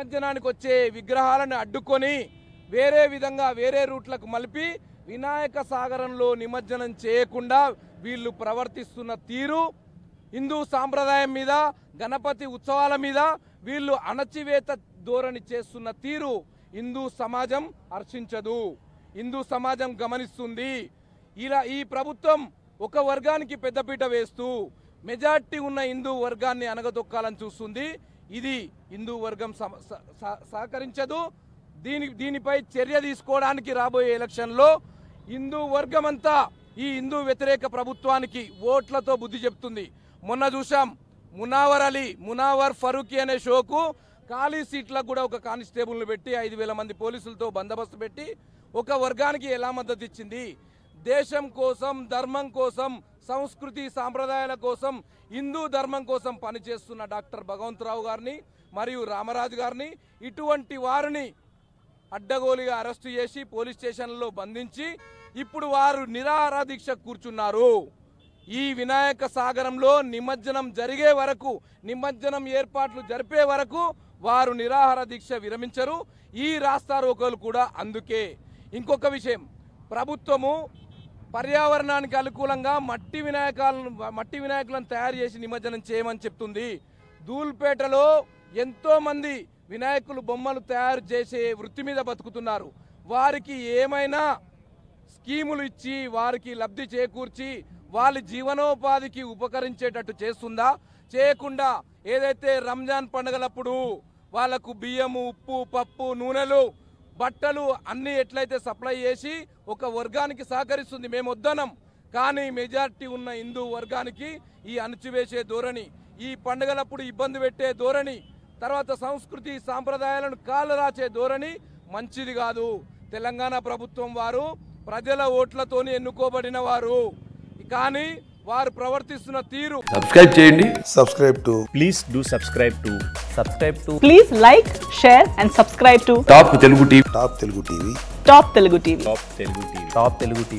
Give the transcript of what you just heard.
నిమజ్జనానికి వచ్చే విగ్రహాలను అడ్డుకొని వేరే విధంగా వేరే రూట్లకు మలిపి వినాయక సాగరంలో నిమజ్జనం చేయకుండా వీళ్ళు ప్రవర్తిస్తున్న తీరు హిందూ సాంప్రదాయం మీద గణపతి ఉత్సవాల మీద వీళ్ళు అణచివేత ధోరణి చేస్తున్న తీరు హిందూ సమాజం హర్షించదు హిందూ సమాజం గమనిస్తుంది ఇలా ఈ ప్రభుత్వం ఒక వర్గానికి పెద్దపీట వేస్తూ మెజార్టీ ఉన్న హిందూ వర్గాన్ని అనగదొక్కాలని చూస్తుంది ఇది హిందూ వర్గం సమ- స- స- సహకరించదు దీని దీనిపై చర్య తీసుకోవడానికి రాబోయే ఎలక్షన్లో హిందూ వర్గం అంతా ఈ హిందూ వ్యతిరేక ప్రభుత్వానికి ఓట్లతో బుద్ధి చెప్తుంది మొన్న చూసాం మునావర్ అలీ మునావర్ ఫరూకీ అనే షోకు ఖాళీ సీట్లకు కూడా ఒక కానిస్టేబుల్ని పెట్టి ఐదు వేల మంది పోలీసులతో బందోబస్తు పెట్టి ఒక వర్గానికి ఎలా మద్దతు ఇచ్చింది దేశం కోసం ధర్మం కోసం సంస్కృతి సాంప్రదాయాల కోసం హిందూ ధర్మం కోసం పనిచేస్తున్న డాక్టర్ భగవంతరావు గారిని మరియు రామరాజు గారిని ఇటువంటి వారిని అడ్డగోలుగా అరెస్టు చేసి పోలీస్ స్టేషన్లో బంధించి ఇప్పుడు వారు నిరాహార దీక్ష కూర్చున్నారు ఈ వినాయక సాగరంలో నిమజ్జనం జరిగే వరకు నిమజ్జనం ఏర్పాట్లు జరిపే వరకు వారు నిరాహార దీక్ష విరమించరు ఈ రాస్తారోకోలు కూడా అందుకే ఇంకొక విషయం ప్రభుత్వము పర్యావరణానికి అనుకూలంగా మట్టి వినాయకాలను మట్టి వినాయకులను తయారు చేసి నిమజ్జనం చేయమని చెప్తుంది ధూల్పేటలో ఎంతో మంది వినాయకులు బొమ్మలు తయారు చేసే వృత్తి మీద బతుకుతున్నారు వారికి ఏమైనా స్కీములు ఇచ్చి వారికి లబ్ధి చేకూర్చి వాళ్ళ జీవనోపాధికి ఉపకరించేటట్టు చేస్తుందా చేయకుండా ఏదైతే రంజాన్ పండుగలప్పుడు వాళ్ళకు బియ్యము ఉప్పు పప్పు నూనెలు బట్టలు అన్ని ఎట్లయితే సప్లై చేసి ఒక వర్గానికి సహకరిస్తుంది మేము వద్దనం కానీ మెజారిటీ ఉన్న హిందూ వర్గానికి ఈ అణచివేసే ధోరణి ఈ పండుగలప్పుడు ఇబ్బంది పెట్టే ధోరణి తర్వాత సంస్కృతి సాంప్రదాయాలను కాలు రాచే ధోరణి మంచిది కాదు తెలంగాణ ప్రభుత్వం వారు ప్రజల ఓట్లతోని ఎన్నుకోబడిన వారు కానీ వారు ప్రవర్తిస్తున్న తీరు సబ్స్క్రైబ్ చేయండి subscribe to please do subscribe to subscribe to Please like, share, and subscribe to top Telugu TV Top Telugu TV. Top Telugu TV. top telugu tv top telugu tv